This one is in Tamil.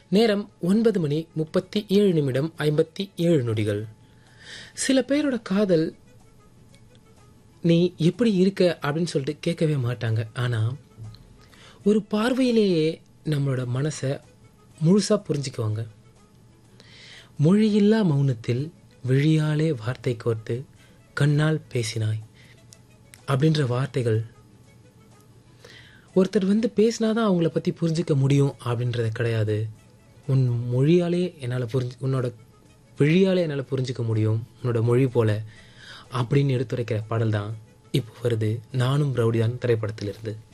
நேரம் ஒன்பது மணி முப்பத்தி ஏழு நிமிடம் ஐம்பத்தி ஏழு நொடிகள் சில பேரோட காதல் நீ எப்படி இருக்க அப்படின்னு சொல்லிட்டு கேட்கவே மாட்டாங்க ஆனால் ஒரு பார்வையிலேயே நம்மளோட மனசை முழுசாக புரிஞ்சுக்குவாங்க மொழியில்லா மௌனத்தில் விழியாலே வார்த்தை கோர்த்து கண்ணால் பேசினாய் அப்படின்ற வார்த்தைகள் ஒருத்தர் வந்து பேசினாதான் அவங்கள பற்றி புரிஞ்சிக்க முடியும் அப்படின்றது கிடையாது உன் மொழியாலே என்னால் புரிஞ்சு உன்னோட விழியாலே என்னால் புரிஞ்சிக்க முடியும் உன்னோட மொழி போல அப்படின்னு எடுத்துரைக்கிற பாடல் தான் இப்போ வருது நானும் ரவுடிதான் திரைப்படத்திலிருந்து